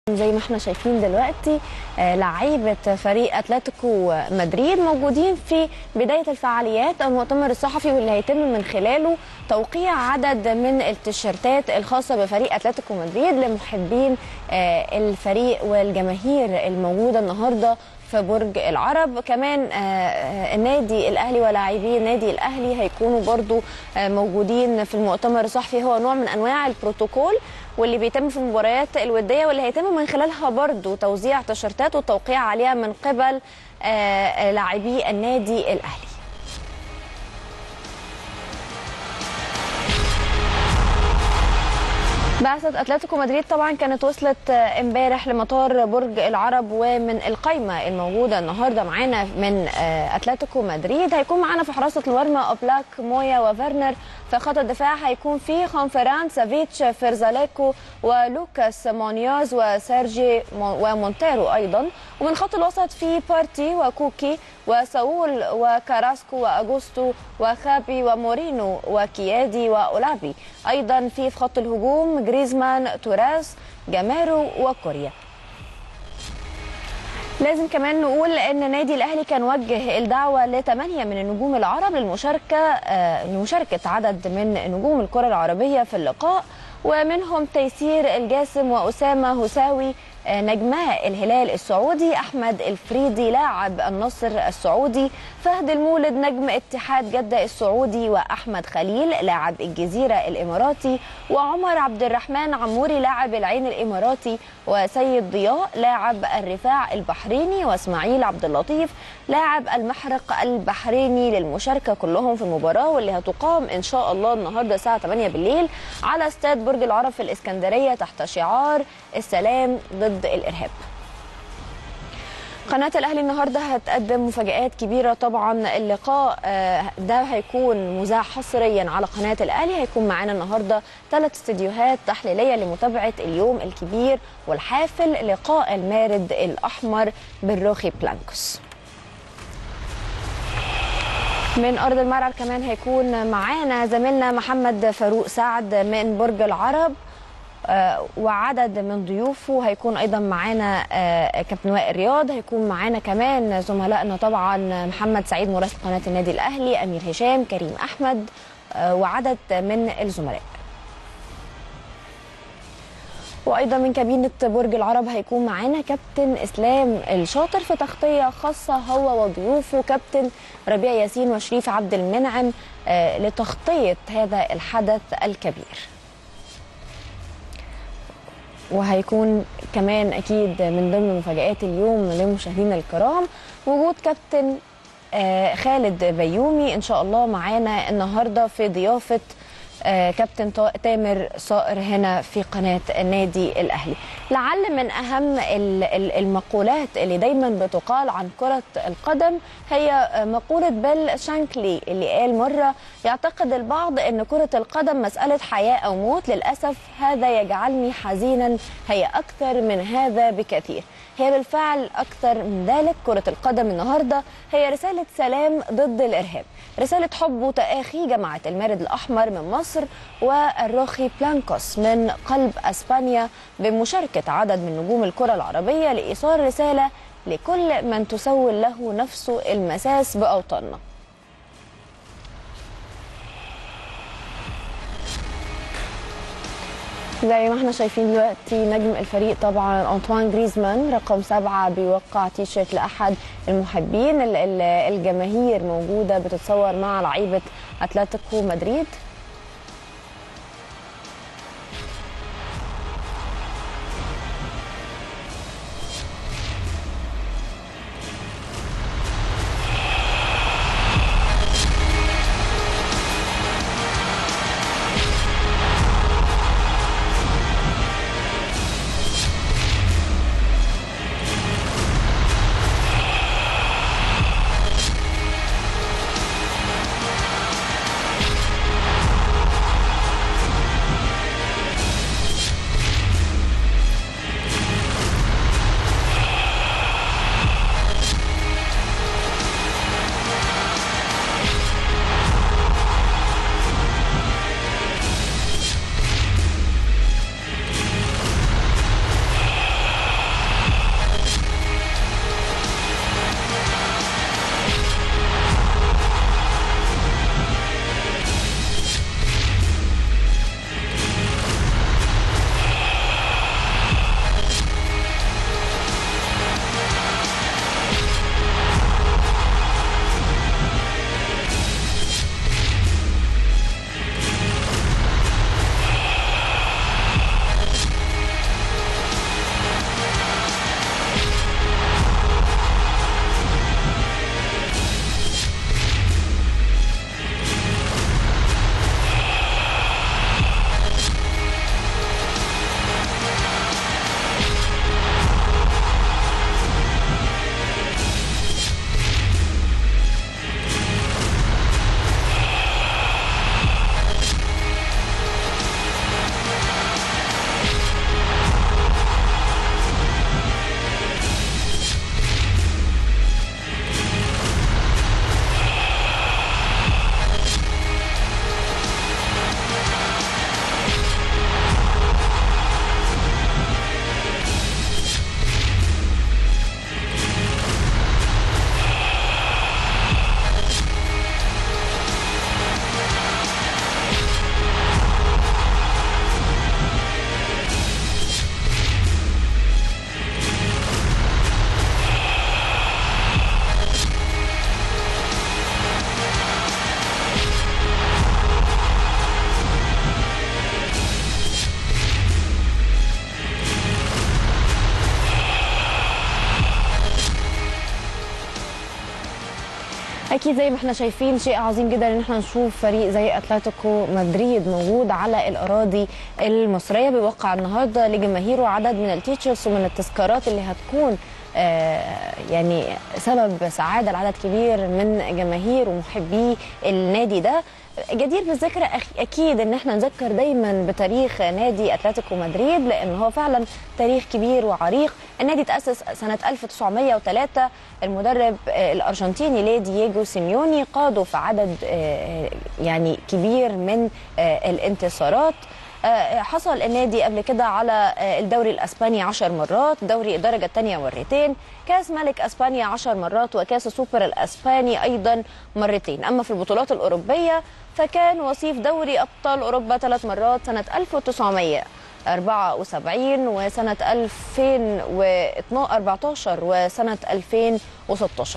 زي ما احنا شايفين دلوقتي آه، لعيبة فريق أتلتيكو مدريد موجودين في بداية الفعاليات المؤتمر الصحفي واللي هيتم من خلاله توقيع عدد من التيشيرتات الخاصة بفريق أتلتيكو مدريد لمحبين آه، الفريق والجماهير الموجودة النهاردة في برج العرب كمان آه، آه، النادي الاهلي ولاعبي النادي الاهلي هيكونوا برضو آه، موجودين في المؤتمر الصحفي هو نوع من انواع البروتوكول واللي بيتم في المباريات الوديه واللي هيتم من خلالها برضو توزيع تيشيرتات والتوقيع عليها من قبل آه، لاعبي النادي الاهلي بعثة اتلتيكو مدريد طبعا كانت وصلت آه، امبارح لمطار برج العرب ومن القايمة الموجودة النهاردة معانا من آه، اتلتيكو مدريد هيكون معانا في حراسة المرمى اوبلاك مويا وفيرنر في خط الدفاع هيكون في خانفران سافيتش فيرزاليكو ولوكاس مونياز وسيرجي مو- ومونتيرو ايضا ومن خط الوسط في بارتي وكوكي وساول وكاراسكو واغوستو وخابي ومورينو وكيادي واولابي ايضا في في خط الهجوم جريزمان توراس جاميرو وكوريا لازم كمان نقول ان نادي الاهلي كان وجه الدعوه لثمانيه من النجوم العرب للمشاركه آه، لمشاركه عدد من نجوم الكره العربيه في اللقاء ومنهم تيسير الجاسم واسامه هساوي آه، نجما الهلال السعودي احمد الفريدي لاعب النصر السعودي فهد المولد نجم اتحاد جده السعودي واحمد خليل لاعب الجزيره الاماراتي وعمر عبد الرحمن عموري لاعب العين الاماراتي وسيد ضياء لاعب الرفاع البحريني واسماعيل عبد اللطيف لاعب المحرق البحريني للمشاركه كلهم في المباراه واللي هتقام ان شاء الله النهارده الساعه 8 بالليل على استاد برج العرب في الاسكندريه تحت شعار السلام ضد الارهاب قناة الأهلي النهاردة هتقدم مفاجآت كبيرة طبعا اللقاء آه، ده هيكون مذاع حصريا على قناة الأهلي هيكون معانا النهاردة ثلاث استديوهات تحليلية لمتابعة اليوم الكبير والحافل لقاء المارد الأحمر بالروخي بلانكوس من أرض الملعب كمان هيكون معانا زميلنا محمد فاروق سعد من برج العرب آه، وعدد من ضيوفه هيكون ايضا معانا آه، كابتن وائل رياض هيكون معانا كمان زملائنا طبعا محمد سعيد مراسل قناه النادي الاهلي امير هشام كريم احمد آه، وعدد من الزملاء وايضا من كابينه برج العرب هيكون معانا كابتن اسلام الشاطر في تغطيه خاصه هو وضيوفه كابتن ربيع ياسين وشريف عبد المنعم آه، لتغطيه هذا الحدث الكبير وهيكون كمان اكيد من ضمن مفاجات اليوم لمشاهدينا الكرام وجود كابتن آه، خالد بيومي ان شاء الله معانا النهارده في ضيافه آه، كابتن طا- تامر صائر هنا في قناه النادي الاهلي لعل من اهم ال- ال- المقولات اللي دايما بتقال عن كره القدم هي آه، مقوله بيل شانكلي اللي قال مره يعتقد البعض ان كره القدم مساله حياه او موت للاسف هذا يجعلني حزينا هي اكثر من هذا بكثير هي بالفعل اكثر من ذلك كره القدم النهارده هي رساله سلام ضد الارهاب رساله حب وتآخي جمعت المارد الاحمر من مصر والروخي بلانكوس من قلب اسبانيا بمشاركه عدد من نجوم الكره العربيه لايصال رساله لكل من تسول له نفسه المساس باوطاننا زي ما احنا شايفين دلوقتي نجم الفريق طبعا انطوان جريزمان رقم سبعة بيوقع تيشيرت لأحد المحبين ال- ال- الجماهير موجودة بتتصور مع لعيبة أتلتيكو مدريد اكيد زي ما احنا شايفين شيء عظيم جدا ان احنا نشوف فريق زي اتلتيكو مدريد موجود على الاراضي المصريه بيوقع النهارده لجماهيره عدد من التيشيرتس ومن التذكارات اللي هتكون آه يعني سبب سعاده لعدد كبير من جماهير ومحبي النادي ده جدير بالذكر اكيد ان احنا نذكر دايما بتاريخ نادي اتلتيكو مدريد لان هو فعلا تاريخ كبير وعريق النادي تاسس سنه 1903 المدرب الارجنتيني ليه دييجو سيميوني قاده في عدد يعني كبير من الانتصارات حصل النادي قبل كده على الدوري الاسباني 10 مرات دوري الدرجه الثانيه مرتين كاس ملك اسبانيا 10 مرات وكاس السوبر الاسباني ايضا مرتين اما في البطولات الاوروبيه فكان وصيف دوري ابطال اوروبا ثلاث مرات سنه 1974 وسنه 2014 وسنه 2016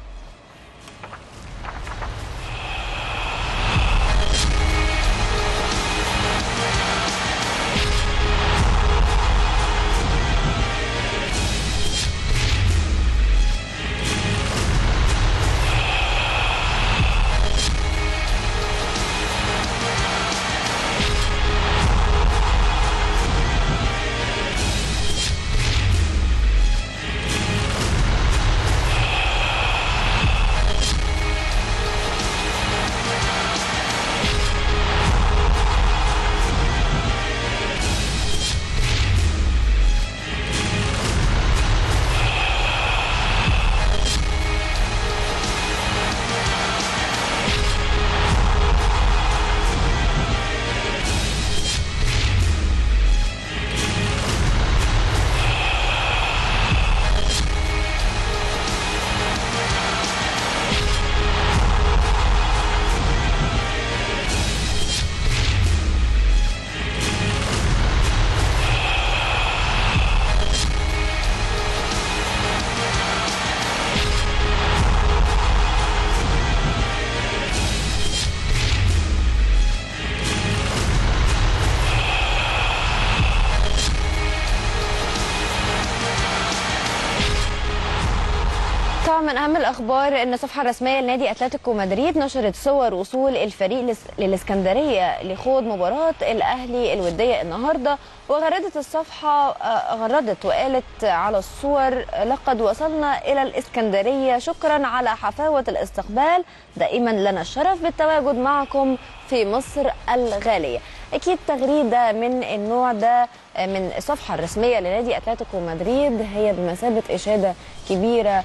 من اهم الاخبار ان الصفحه الرسميه لنادي اتلتيكو مدريد نشرت صور وصول الفريق للاسكندريه لخوض مباراه الاهلي الوديه النهارده وغردت الصفحه غردت وقالت على الصور لقد وصلنا الى الاسكندريه شكرا على حفاوه الاستقبال دائما لنا الشرف بالتواجد معكم في مصر الغاليه اكيد تغريده من النوع ده من الصفحه الرسميه لنادي اتلتيكو مدريد هي بمثابه اشاده كبيره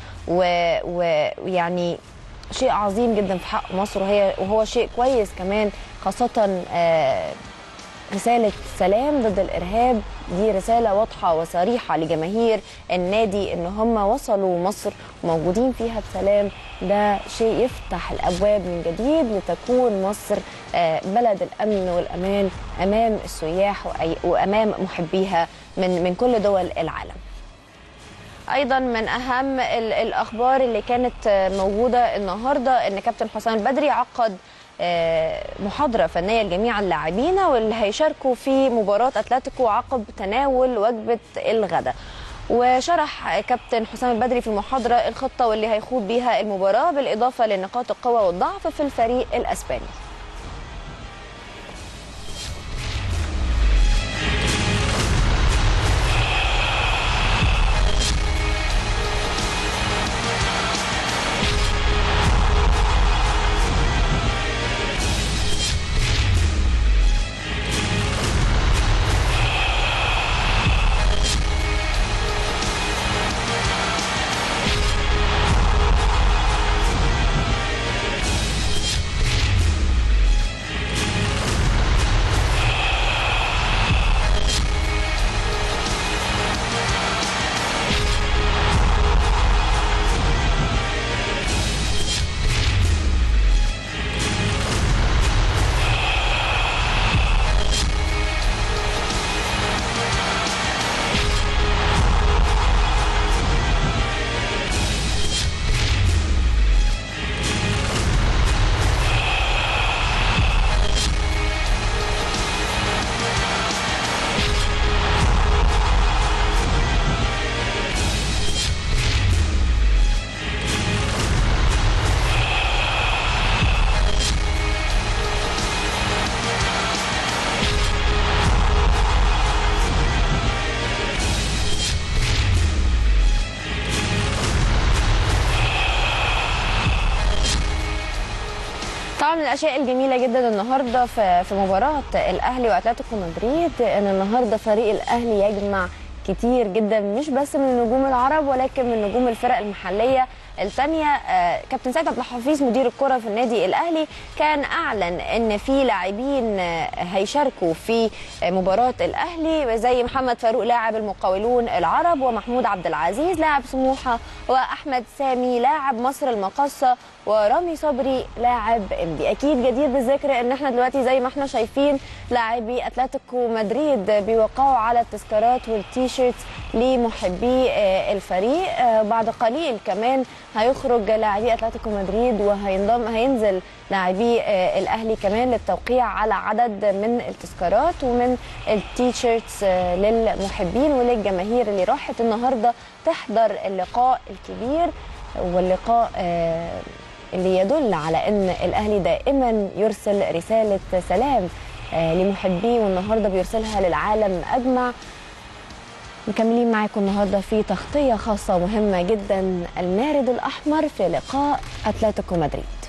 ويعني شيء عظيم جدا في حق مصر وهي وهو شيء كويس كمان خاصه رسالة سلام ضد الإرهاب دي رسالة واضحة وصريحة لجماهير النادي إن هم وصلوا مصر وموجودين فيها بسلام ده شيء يفتح الأبواب من جديد لتكون مصر بلد الأمن والأمان أمام السياح وأمام محبيها من من كل دول العالم. ايضا من اهم الاخبار اللي كانت موجوده النهارده ان كابتن حسام البدري عقد محاضرة فنية لجميع اللاعبين واللي هيشاركوا في مباراة أتلتيكو عقب تناول وجبة الغداء وشرح كابتن حسام البدري في المحاضرة الخطة واللي هيخوض بيها المباراة بالإضافة لنقاط القوة والضعف في الفريق الأسباني طبعا من الاشياء الجميله جدا النهارده في في مباراه الاهلي واتلتيكو مدريد ان النهارده فريق الاهلي يجمع كتير جدا مش بس من نجوم العرب ولكن من نجوم الفرق المحليه الثانيه آه، كابتن سيد عبد الحفيظ مدير الكره في النادي الاهلي كان اعلن ان في لاعبين آه، هيشاركوا في آه، مباراه الاهلي زي محمد فاروق لاعب المقاولون العرب ومحمود عبد العزيز لاعب سموحه واحمد سامي لاعب مصر المقاصه ورامي صبري لاعب امبي اكيد جدير بالذكر ان احنا دلوقتي زي ما احنا شايفين لاعبي اتلتيكو مدريد بيوقعوا على التذكارات والتيشيرتس لمحبي آه، الفريق آه، بعد قليل كمان هيخرج لاعبي اتلتيكو مدريد وهينضم هينزل لاعبي آه، الاهلي كمان للتوقيع على عدد من التذكارات ومن التيشيرتس آه، للمحبين وللجماهير اللي راحت النهارده تحضر اللقاء الكبير واللقاء آه، اللي يدل على ان الاهلي دائما يرسل رساله سلام آه، لمحبيه والنهارده بيرسلها للعالم اجمع مكملين معاكم النهارده في تغطيه خاصه ومهمه جدا المارد الاحمر في لقاء اتلتيكو مدريد